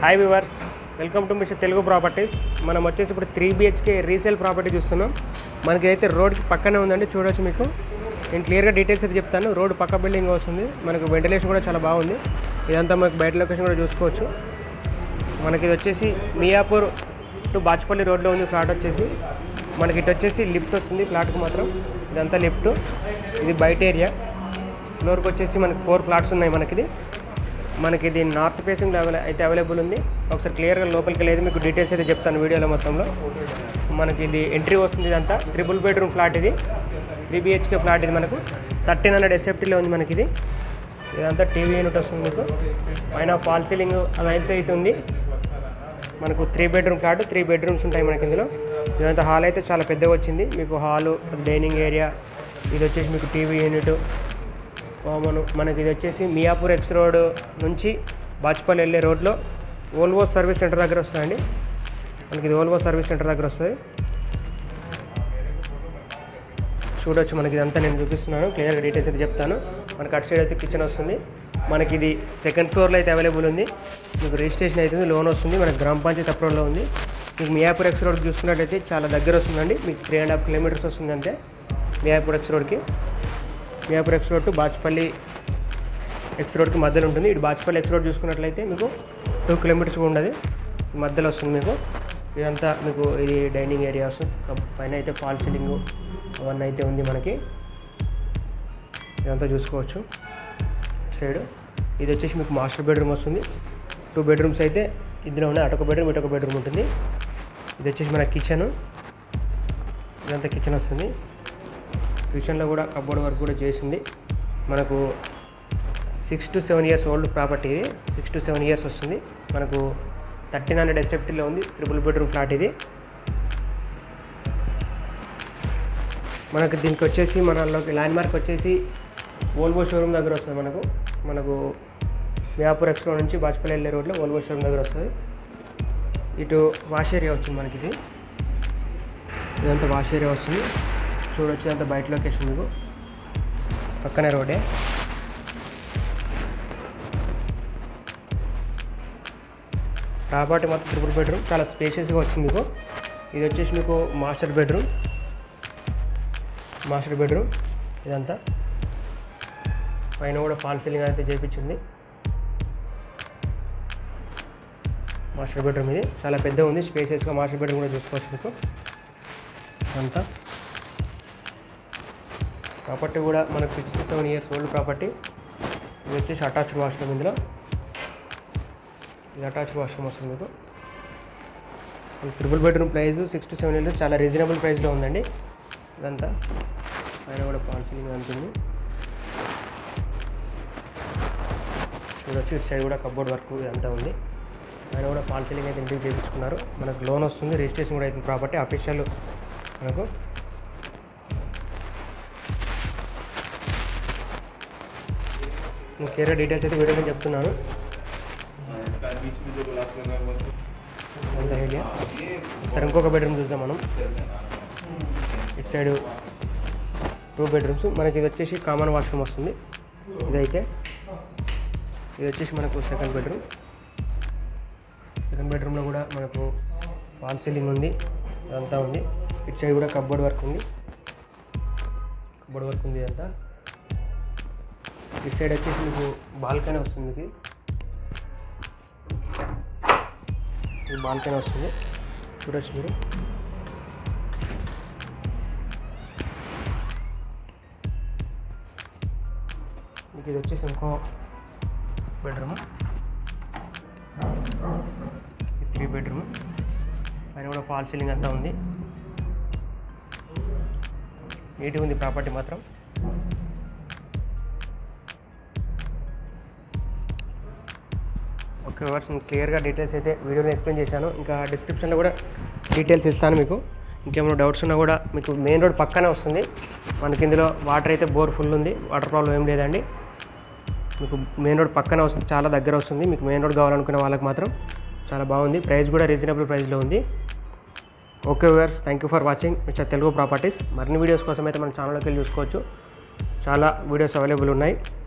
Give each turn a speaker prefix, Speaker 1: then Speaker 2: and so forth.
Speaker 1: hi viewers welcome to mister Telugu properties మనం వచ్చేసి ఇప్పుడు త్రీ బిహెచ్కే రీసేల్ ప్రాపర్టీ చూస్తున్నాం మనకి అయితే రోడ్కి పక్కనే ఉందండి చూడొచ్చు మీకు నేను క్లియర్గా డీటెయిల్స్ అయితే చెప్తాను రోడ్ పక్క బిల్డింగ్ వస్తుంది మనకు వెంటిలేషన్ కూడా చాలా బాగుంది ఇదంతా మనకు బయట లొకేషన్ కూడా చూసుకోవచ్చు మనకి ఇది వచ్చేసి మియాపూర్ టు బాచ్పల్లి రోడ్లో ఉంది ఫ్లాట్ వచ్చేసి మనకి ఇటు వచ్చేసి లిఫ్ట్ వస్తుంది ఫ్లాట్కి మాత్రం ఇదంతా లిఫ్ట్ ఇది బయట ఏరియా ఫ్లోర్కి వచ్చేసి మనకి ఫోర్ ఫ్లాట్స్ ఉన్నాయి మనకిది మనకి ఇది నార్త్ ఫేసింగ్లో అవైల అయితే అవైలబుల్ ఉంది ఒకసారి క్లియర్గా లోపలికి లేదు మీకు డీటెయిల్స్ అయితే చెప్తాను వీడియోలో మొత్తంలో మనకి ఇది ఎంట్రీ వస్తుంది ఇదంతా ట్రిపుల్ బెడ్రూమ్ ఫ్లాట్ ఇది త్రీ బిహెచ్కే ఫ్లాట్ ఇది మనకు థర్టీన్ హండ్రెడ్ ఎస్ఎఫ్టీలో ఉంది మనకి ఇది ఇదంతా టీవీ యూనిట్ వస్తుంది మీకు పైన ఫాల్ సీలింగ్ అదైతే అయితే ఉంది మనకు three bedroom flat three bedrooms ఉంటాయి మనకి ఇందులో ఇదంతా హాల్ అయితే చాలా పెద్దగా వచ్చింది మీకు హాలు డైనింగ్ ఏరియా ఇది వచ్చేసి మీకు టీవీ యూనిట్ కామన్ మనకి ఇది వచ్చేసి మియాపూర్ ఎక్స్ రోడ్ నుంచి బాచ్పల్లి వెళ్ళే రోడ్లో ఓల్వో సర్వీస్ సెంటర్ దగ్గర వస్తుందండి మనకి ఇది ఓల్వో సర్వీస్ సెంటర్ దగ్గర వస్తుంది చూడొచ్చు మనకి ఇదంతా నేను చూపిస్తున్నాను క్లియర్గా డీటెయిల్స్ అయితే చెప్తాను మనకి అటు సైడ్ అయితే కిచెన్ వస్తుంది మనకి ఇది సెకండ్ ఫ్లోర్లో అయితే అవైలబుల్ ఉంది మీకు రిజిస్ట్రేషన్ అవుతుంది లోన్ వస్తుంది మనకి గ్రామ పంచాయతీ అప్రూవల్లో ఉంది మీకు మియాపూర్ ఎక్స్ రోడ్ చూసుకున్నట్టయితే చాలా దగ్గర వస్తుందండి మీకు త్రీ అండ్ హాఫ్ కిలోమీటర్స్ వస్తుంది అంతే మియాపూర్ ఎక్స్ రోడ్కి Miyapur X road to Bachupally X రోడ్కి మధ్యలో ఉంటుంది ఇటు బాచ్పల్లి ఎక్స్ రోడ్ చూసుకున్నట్లయితే మీకు టూ కిలోమీటర్స్ కూడా ఉండదు మధ్యలో వస్తుంది మీకు ఇదంతా మీకు ఇది డైనింగ్ ఏరియా వస్తుంది పైన అయితే ఫాల్ సీలింగ్ అవన్నీ అయితే ఉంది మనకి ఇదంతా చూసుకోవచ్చు ఇటు సైడ్ ఇది వచ్చేసి మీకు మాస్టర్ బెడ్రూమ్ వస్తుంది టూ బెడ్రూమ్స్ అయితే ఇందులో ఉన్నాయి అటొక బెడ్రూమ్ ఇటొక బెడ్రూమ్ ఉంటుంది ఇది వచ్చేసి మన కిచెన్ ఇదంతా కిచెన్ వస్తుంది కిచెన్లో కూడా కబోర్డ్ వర్క్ కూడా చేసింది మనకు six to seven years old property ఇది సిక్స్ టు సెవెన్ ఇయర్స్ వస్తుంది మనకు థర్టీన్ హండ్రెడ్ ఎస్ఎఫ్టీలో ఉంది ట్రిపుల్ బెడ్రూమ్ ఫ్లాట్ ఇది మనకు దీనికి వచ్చేసి మనలోకి ల్యాండ్ మార్క్ వచ్చేసి ఓల్వో షోరూమ్ దగ్గర వస్తుంది మనకు మనకు మియాపూర్ ఎక్స్ప్రో నుంచి బాజ్పల్లి వెళ్ళే రోడ్లో ఓల్వో షోరూమ్ దగ్గర వస్తుంది ఇటు వాష్ ఏరియా వచ్చింది మనకి ఇది ఇదంతా వాష్ ఏరియా వస్తుంది చూడొచ్చు ఇదంతా బయట లొకేషన్ మీకు పక్కనే రోడే ప్రాపర్టీ మొత్తం ట్రిపుల్ బెడ్రూమ్ చాలా స్పేషియస్గా వచ్చింది మీకు ఇది వచ్చేసి మీకు మాస్టర్ బెడ్రూమ్ మాస్టర్ బెడ్రూమ్ ఇదంతా పైన కూడా ఫాల్ సీలింగ్ అయితే చేయించింది మాస్టర్ బెడ్రూమ్ ఇది చాలా పెద్ద ఉంది స్పేసెస్గా మాస్టర్ బెడ్రూమ్ కూడా చూసుకోవచ్చు మీకు అంతా ప్రాపర్టీ కూడా మనకు sixty seven years old property ఇది వచ్చేసి అటాచ్డ్ వాష్రూమ్ ఇందులో ఇది అటాచ్డ్ వాష్రూమ్ వస్తుంది మీకు ఈ triple bedroom price six to seven years చాలా రీజనబుల్ ప్రైస్లో ఉందండి ఇదంతా పైన కూడా పాల్ సీలింగ్ ఉంటుంది చూడొచ్చు ఇటు సైడ్ కూడా కబోర్డ్ వర్క్ ఇదంతా ఉంది ఆయన కూడా పాల్ సీలింగ్ అయితే ఇంటికి చేయించుకున్నారు మనకు లోన్ వస్తుంది రిజిస్ట్రేషన్ కూడా అవుతుంది ప్రాపర్టీ అఫీషియల్ మనకు నేను క్లియర్గా డీటెయిల్స్ అయితే వీడియోలో చెప్తున్నాను అంత ఐడియా సరే ఇంకొక బెడ్రూమ్ చూద్దాం మనం ఇటు సైడ్ టూ బెడ్రూమ్స్ మనకి ఇది వచ్చేసి కామన్ వాష్రూమ్ వస్తుంది ఇదైతే ఇది వచ్చేసి మనకు సెకండ్ బెడ్రూమ్ సెకండ్ బెడ్రూమ్లో కూడా మనకు వాల్ సీలింగ్ ఉంది ఇదంతా ఉంది ఇటు సైడ్ కూడా కబ్బోర్డ్ వర్క్ ఉంది కబ్బోర్డ్ వర్క్ ఉంది ఇదంతా ఇటు సైడ్ వచ్చేసి మీకు బాల్కనీ వస్తుంది ఇది ఇది బాల్కనీ వస్తుంది చూడొచ్చు మీరు మీకు ఇది వచ్చేసి ఇంకో బెడ్రూమ్ త్రీ బెడ్రూమ్ పైన కూడా ఫాల్ సీలింగ్ అంతా ఉంది నీట్గా ఉంది ప్రాపర్టీ మాత్రం ఓకే వర్స్ క్లియర్గా డీటెయిల్స్ అయితే వీడియోలో ఎక్స్ప్లెయిన్ చేశాను ఇంకా డిస్క్రిప్షన్లో కూడా డీటెయిల్స్ ఇస్తాను మీకు ఇంకేమైనా డౌట్స్ ఉన్నా కూడా మీకు మెయిన్ రోడ్ పక్కనే వస్తుంది మనకి ఇందులో వాటర్ అయితే బోర్ ఫుల్ ఉంది వాటర్ ప్రాబ్లం ఏం లేదండి మీకు మెయిన్ రోడ్ పక్కనే వస్తుంది చాలా దగ్గర వస్తుంది మీకు మెయిన్ రోడ్ కావాలనుకునే వాళ్ళకి మాత్రం చాలా బాగుంది ప్రైస్ కూడా రీజనబుల్ ప్రైస్లో ఉంది okay viewers thank you for watching mister Telugu properties మరిన్ని వీడియోస్ కోసం అయితే మన ఛానల్కి వెళ్ళి చూసుకోవచ్చు చాలా వీడియోస్ అవైలబుల్ ఉన్నాయి